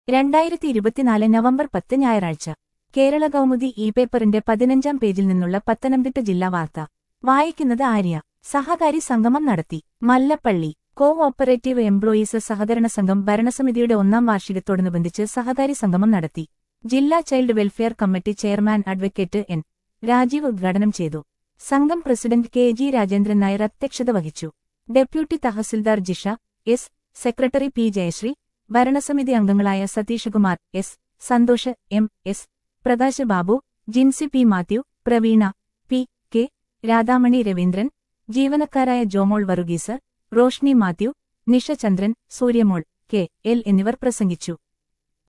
രണ്ടായിരത്തി ഇരുപത്തിനാല് നവംബർ പത്ത് ഞായറാഴ്ച കേരള കൗമുദി ഇ പേപ്പറിന്റെ പതിനഞ്ചാം പേജിൽ നിന്നുള്ള പത്തനംതിട്ട ജില്ലാ വാർത്ത വായിക്കുന്നത് ആര്യ സഹകാരി സംഗമം നടത്തി മല്ലപ്പള്ളി കോ ഓപ്പറേറ്റീവ് എംപ്ലോയീസ് സഹകരണ സംഘം ഭരണസമിതിയുടെ ഒന്നാം വാർഷികത്തോടനുബന്ധിച്ച് സഹകാരി സംഗമം നടത്തി ജില്ലാ child welfare committee chairman advocate N Rajeev ഉദ്ഘാടനം ചെയ്തു സംഘം president K G Rajendran Nair അധ്യക്ഷത വഹിച്ചു deputy tahsildar Jisha S secretary P Jayasree ഭരണസമിതി അംഗങ്ങളായ Satheesh Kumar S Santhosh M S Prakash Babu Jincy P Mathew Praveena P K Radhamani Raveendran ജീവനക്കാരായ ജോമോൾ വറുഗീസ് റോഷ്നി മാത്യു നിഷ ചന്ദ്രൻ സൂര്യമോൾ കെ എൽ എന്നിവർ പ്രസംഗിച്ചു